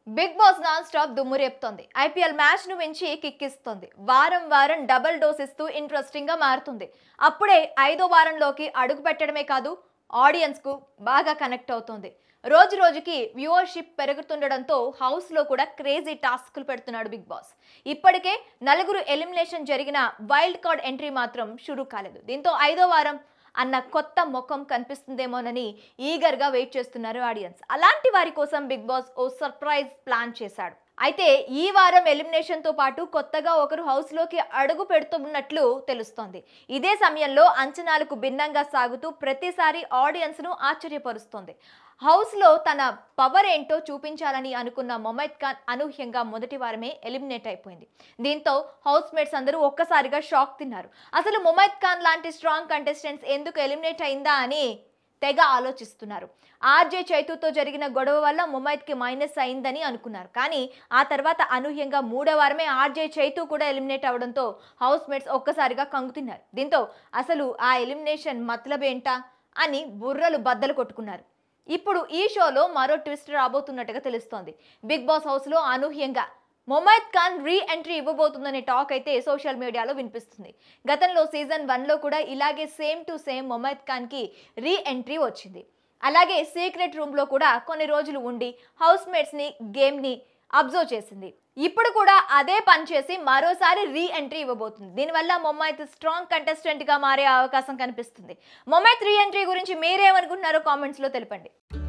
big boss non stop దుమ్ము రేపుతోంది IPL match ను మించి కిక్కిస్తోంది వారం వారం డబుల్ డోస్ ఇస్తూ ఇంట్రెస్టింగ్ గా మారుతుంది అప్పుడే ఐదో వారంలోకి అడుగు పెట్టడమే కాదు ఆడియన్స్ కు బాగా కనెక్ట్ అవుతోంది రోజు రోజుకి వ్యూవర్షిప్ పెరుగుతుండడంతో హౌస్ లో కూడా క్రేజీ టాస్క్లు పెడుతున్నాడు బిగ్ బాస్ ఇప్పటికే నలుగురు ఎలిమినేషన్ జరిగిన వైల్డ్ కార్డ్ ఎంట్రీ మాత్రం షురూ కాలేదు దీంతో ఐదో వారం అన్న కొత్త ముఖం కనిపిస్తుందేమోనని ఈగర్గా వెయిట్ చేస్తున్నారు ఆడియన్స్ అలాంటి వారి కోసం బిగ్ బాస్ ఓ సర్ప్రైజ్ ప్లాన్ చేశాడు అయితే ఈ వారం ఎలిమినేషన్ తో పాటు కొత్తగా ఒకరు హౌస్ లోకి అడుగు పెడుతున్నట్లు తెలుస్తోంది ఇదే సమయంలో అంచనాలకు భిన్నంగా సాగుతూ ప్రతిసారి ఆడియన్స్ ను ఆశ్చర్యపరుస్తోంది హౌస్ లో తన పవర్ ఏంటో చూపించాలని అనుకున్న మొమైద్ ఖాన్ అనూహ్యంగా మొదటి వారమే ఎలిమినేట్ అయిపోయింది దీంతో హౌస్ మేట్స్ అందరూ ఒక్కసారిగా షాక్ తిన్నారు అసలు మొమైద్ ఖాన్ లాంటి స్ట్రాంగ్ కంటెస్టెంట్స్ ఎందుకు ఎలిమినేట్ అయిందా అని తెగ ఆలోచిస్తున్నారు ఆర్జే చైతుతో జరిగిన గొడవ వల్ల ముమైద్కి మైనస్ అయిందని అనుకున్నారు కానీ ఆ తర్వాత అనూహ్యంగా మూడో వారమే ఆర్జే చైతు కూడా ఎలిమినేట్ అవడంతో హౌస్ మేట్స్ ఒక్కసారిగా కంగుతిన్నారు దీంతో అసలు ఆ ఎలిమినేషన్ మతలబేంటా అని బుర్రలు బద్దలు కొట్టుకున్నారు ఇప్పుడు ఈ షోలో మరో ట్విస్ట్ రాబోతున్నట్టుగా తెలుస్తోంది బిగ్ బాస్ హౌస్లో అనూహ్యంగా మొమైద్ ఖాన్ రీ ఎంట్రీ ఇవ్వబోతుందనే టాక్ అయితే సోషల్ మీడియాలో వినిపిస్తుంది గతంలో సీజన్ వన్లో కూడా ఇలాగే సేమ్ టు సేమ్ మొమైద్ ఖాన్కి రీ ఎంట్రీ వచ్చింది అలాగే సీక్రెట్ రూమ్లో కూడా కొన్ని రోజులు ఉండి హౌస్ మేట్స్ని గేమ్ని అబ్జర్వ్ చేసింది ఇప్పుడు కూడా అదే పని చేసి మరోసారి రీ ఎంట్రీ ఇవ్వబోతుంది దీనివల్ల మొమ్మైత్ స్ట్రాంగ్ కంటెస్టెంట్గా మారే అవకాశం కనిపిస్తుంది మొమ్మైత్ రీ ఎంట్రీ గురించి మీరేమనుకుంటున్నారో కామెంట్స్లో తెలపండి